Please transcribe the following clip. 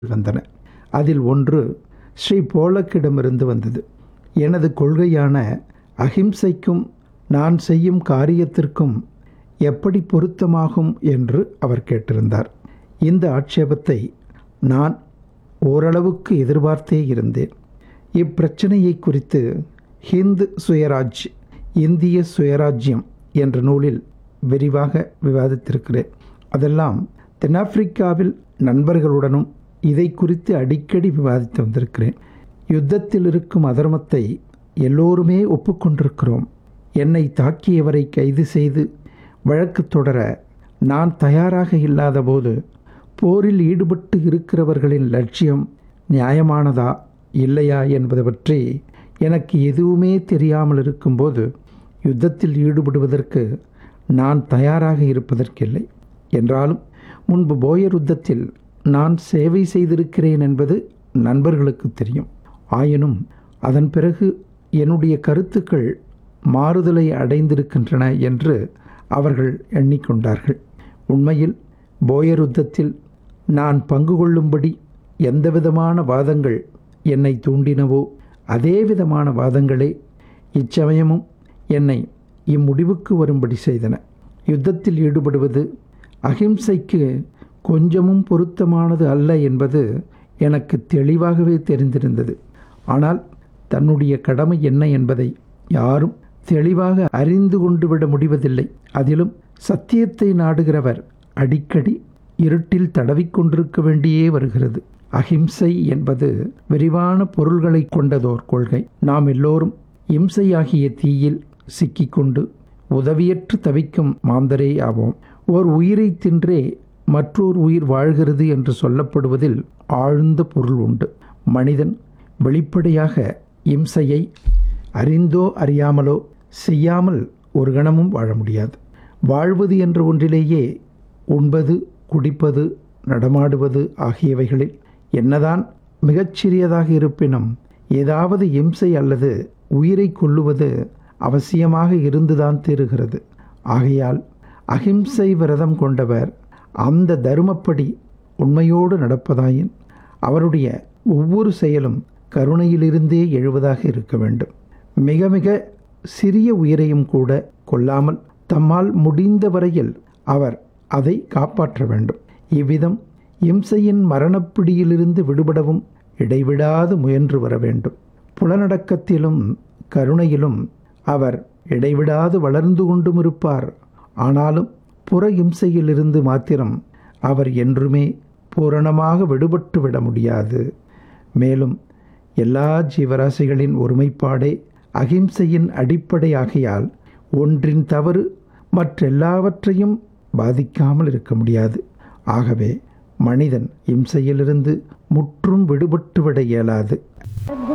வந்தன அதில் ஒன்று ஸ்ரீ போலக்கிடமிருந்து வந்தது எனது கொள்கையான அகிம்சைக்கும் நான் செய்யும் காரியத்திற்கும் எப்படி பொருத்தமாகும் என்று அவர் கேட்டிருந்தார் இந்த ஆட்சேபத்தை நான் ஓரளவுக்கு எதிர்பார்த்தே இருந்தேன் இப்பிரச்சனையை குறித்து ஹிந்து சுயராஜ் இந்திய சுயராஜ்யம் என்ற நூலில் விரிவாக விவாதித்திருக்கிறேன் அதெல்லாம் தென்னாப்பிரிக்காவில் நண்பர்களுடனும் இதை குறித்து அடிக்கடி விவாதித்து வந்திருக்கிறேன் யுத்தத்தில் இருக்கும் அதர்மத்தை எல்லோருமே ஒப்புக்கொண்டிருக்கிறோம் என்னை தாக்கியவரை கைது செய்து வழக்கு தொடர நான் தயாராக இல்லாதபோது போரில் ஈடுபட்டு இருக்கிறவர்களின் லட்சியம் நியாயமானதா இல்லையா என்பது பற்றி எனக்கு எதுவுமே தெரியாமல் இருக்கும்போது யுத்தத்தில் ஈடுபடுவதற்கு நான் தயாராக இருப்பதற்கில்லை என்றாலும் முன்பு போயர் யுத்தத்தில் நான் சேவை செய்திருக்கிறேன் என்பது நண்பர்களுக்கு தெரியும் ஆயினும் அதன் பிறகு என்னுடைய கருத்துக்கள் மாறுதலை அடைந்திருக்கின்றன என்று அவர்கள் எண்ணிக்கொண்டார்கள் உண்மையில் போயர் யுத்தத்தில் நான் பங்கு கொள்ளும்படி எந்தவிதமான வாதங்கள் என்னை தூண்டினவோ அதே விதமான வாதங்களே இச்சமயமும் என்னை இம்முடிவுக்கு வரும்படி செய்தன யுத்தத்தில் ஈடுபடுவது அகிம்சைக்கு கொஞ்சமும் பொருத்தமானது அல்ல என்பது எனக்கு தெளிவாகவே தெரிந்திருந்தது ஆனால் தன்னுடைய கடமை என்ன என்பதை யாரும் தெளிவாக அறிந்து கொண்டு விட முடிவதில்லை அதிலும் சத்தியத்தை நாடுகிறவர் அடிக்கடி இருட்டில் தடவிக்கொண்டிருக்க வேண்டியே வருகிறது அஹிம்சை என்பது விரிவான பொருள்களை கொண்டதோர் கொள்கை நாம் எல்லோரும் இம்சையாகிய தீயில் சிக்கிக்கொண்டு உதவியற்று தவிக்கும் மாந்தரே ஆவோம் ஓர் உயிரை தின்றே மற்றொரு உயிர் வாழ்கிறது என்று சொல்லப்படுவதில் ஆழ்ந்த பொருள் உண்டு மனிதன் வெளிப்படையாக இம்சையை அறிந்தோ அறியாமலோ செய்யாமல் ஒரு கணமும் வாழ முடியாது வாழ்வது என்ற ஒன்றிலேயே உண்பது குடிப்பது நடமாடுவது ஆகியவைகளில் என்னதான் மிகச்சிறியதாக இருப்பினும் ஏதாவது இம்சை அல்லது உயிரை கொல்லுவது அவசியமாக இருந்துதான் தீருகிறது ஆகையால் அகிம்சை விரதம் கொண்டவர் அந்த தருமப்படி உண்மையோடு நடப்பதாயின் அவருடைய ஒவ்வொரு செயலும் கருணையிலிருந்தே எழுவதாக இருக்க வேண்டும் மிக மிக சிறிய உயிரையும் கூட கொல்லாமல் தம்மால் முடிந்த வரையில் அவர் அதை காப்பாற்ற வேண்டும் இவ்விதம் இம்சையின் மரணப்பிடியிலிருந்து விடுபடவும் இடைவிடாது முயன்று வர வேண்டும் புலனடக்கத்திலும் கருணையிலும் அவர் இடைவிடாது வளர்ந்து கொண்டும் இருப்பார் ஆனாலும் புற இம்சையிலிருந்து மாத்திரம் அவர் என்றுமே பூரணமாக விடுபட்டு விட முடியாது மேலும் எல்லா ஜீவராசிகளின் ஒருமைப்பாடே அகிம்சையின் அடிப்படை ஆகையால் ஒன்றின் தவறு மற்றெல்லாவற்றையும் பாதிக்காமல் இருக்க முடியாது ஆகவே மனிதன் இம்சையிலிருந்து முற்றும் விடுபட்டு விட இயலாது